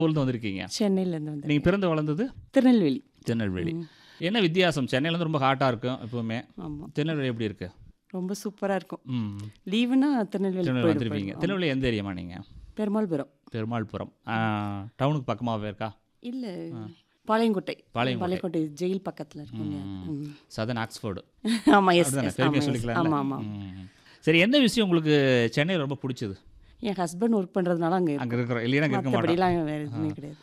ஊர்லேருந்து வந்திருக்கீங்க சென்னையிலேருந்து வந்து நீங்கள் பிறந்து வளர்ந்தது திருநெல்வேலி திருநெல்வேலி என்ன வித்தியாசம் சென்னையில இருந்து ரொம்ப ஹாட்டாக இருக்கும் எப்பவுமே ஆமாம் திருநெல்வேலி எப்படி இருக்கு ரொம்ப சூப்பராக இருக்கும் ம் லீவுனா திருநெல்வேலி திருநெல்வேலி போயிட்டு வந்திருப்பீங்க போயிடுவோம். திருநெல்வேலி எந்த ஏரியாமா நீங்கள் பெருமாள்புரம் பெருமாள்புரம் ஆ, டவுனுக்கு பக்கமாகவே இருக்கா இல்லை பாளையங்கோட்டை பாளையங்கோட்டை. பாளையங்கோட்டை ஜெயில் பக்கத்தில் இருக்கும் ம். சதன் ஆக்ஸ்ஃபோர்டு ஆமாம் எஸ் அதுதானே எஸ் பெருமையாக ஆமாம் சொல்லிக்கலாம் ஆமாம் ஆமாம் சரி எந்த விஷயம் உங்களுக்கு சென்னையில் ரொம்ப பிடிச்சது என் ஹஸ்பண்ட் ஒர்க் பண்ணுறதுனால அங்கே அங்கே இருக்கிறோம் இல்லையா அங்கே இருக்க மாட்டோம் மற்றபடிலாம் வேறு எதுவுமே கிடையாது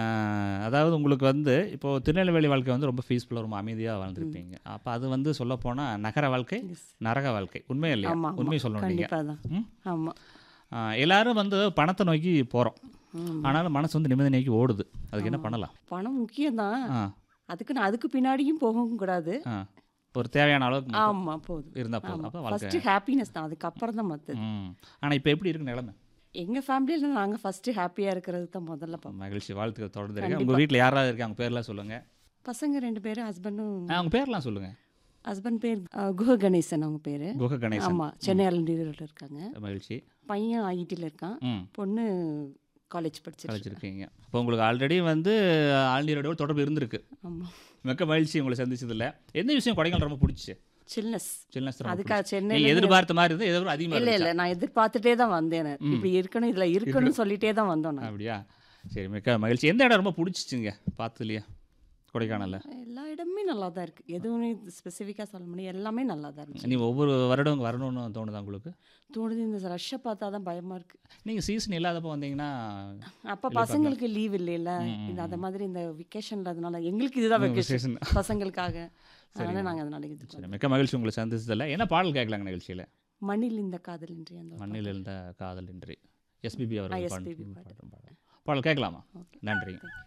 ஆஹ் அதாவது உங்களுக்கு வந்து இப்போது திருநெல்வேலி வாழ்க்கை வந்து ரொம்ப பீஸ்ஃபுல்லாக ரொம்ப அமைதியாக வாழ்ந்துருப்பீங்க அப்போ அது வந்து சொல்லப்போனால் நகர வாழ்க்கை நரக வாழ்க்கை உண்மை இல்லையா ஆமாம் உண்மை சொல்லணும் நீங்கள் கண்டிப்பாக தான் ம்? ஆமாம் ஆஹ் எல்லாரும் வந்து பணத்தை நோக்கி போகிறோம் ஆனாலும் மனசு வந்து நிம்மதி நோக்கி ஓடுது அதுக்கு என்ன பண்ணலாம் பணம் முக்கியம்தான் ஆ அதுக்கு நான் அதுக்கு பின்னாடியும் போகவும் கூடாது ஆ ஒரு தேவையான அளவுக்கு மட்டும் ஆமாம் போதும் இருந்தால் போதும் அப்போ வாழ்க்கை ஃபஸ்ட்டு ஹாப்பினஸ் தான் அதுக்கப்புறம் தான் மற்றது ம் ஆனால் இப்போ எப்படி இருக்கு நிலைமை எங்கள் ஃபேமிலியில் நாங்கள் ஃபஸ்ட்டு ஹாப்பியாக இருக்கிறது தான் முதல்ல பார்ப்போம் மகிழ்ச்சி வாழ்த்துக்கள் தொடர்ந்து இருக்கேன் உங்கள் வீட்டில் யாராவது இருக்காங்க அவங்க பேர்லாம் சொல்லுங்கள் பசங்க ரெண்டு பேரும் ஹஸ்பண்டும் அவங்க பேர்லாம் சொல்லுங்கள் ஹஸ்பண்ட் பேர் அஹ், குஹ கணேசன் அவங்க பேர் குக கணேசன் ஆமாம் சென்னை அலண்டியில் இருக்காங்க மகிழ்ச்சி பையன் ஐடியில் இருக்கான் ம் பொண்ணு காலேஜ் படிச்சிருக்கு கழிச்சிருக்கீங்க இப்போ உங்களுக்கு ஆல்ரெடி வந்து ஆழ்நீரோட தொடர்பு இருந்திருக்கு ஆமாம் மிக்க மகிழ்ச்சி உங்களை சந்திச்சதில்ல எந்த விஷயம் கொடைக்கானல் ரொம்ப பிடிச்சி சில்னஸ் சில்னஸ் அதுக்காக சென்னை நீங்க எதிர்பார்த்த மாதிரி இருந்தால் எதிர்பார்த்து அதிகமாக இல்லை இல்லை நான் எதிர்பார்த்துட்டே தான் வந்தேன் இப்படி இருக்கணும் இதில் இருக்கணும்னு சொல்லிட்டே தான் வந்தோம் நான் அப்படியா சரி மிக்க மகிழ்ச்சி எந்த இடம் ரொம்ப பிடிச்சிச்சுங்க பார்த்ததுலையா கொடைக்கானலில் எல்லா இடமுமே நல்லா தான் இருக்குது எதுவுமே ஸ்பெசிஃபிக்காக சொல்ல முடியும் எல்லாமே நல்லா தான் இருந்துச்சு நீ ஒவ்வொரு வருடம் வரணும்னு தோணுதா உங்களுக்கு தோணுது இந்த ரஷ்ஷை பார்த்தா தான் பயமாக இருக்குது நீங்கள் சீசன் இல்லாதப்போ வந்தீங்கன்னா அப்போ பசங்களுக்கு லீவ் இல்லைல்ல இந்த அந்த மாதிரி இந்த வெக்கேஷனில் அதனால எங்களுக்கு இதுதான் வெக்கேஷன் vacation. பசங்களுக்காக அதனால நாங்கள் அதனால இது சரி மிக்க மகிழ்ச்சி உங்களை சந்திச்சதில்ல என்ன பாடல் கேட்கலாங்க நிகழ்ச்சியில் மண்ணில் இந்த காதலின்றி அந்த ஒரு மண்ணில் இருந்த காதல் இன்றி எஸ்பிபி அவர்கள் SPB பாடும் பாடல் பாடல் கேட்கலாமா நன்றி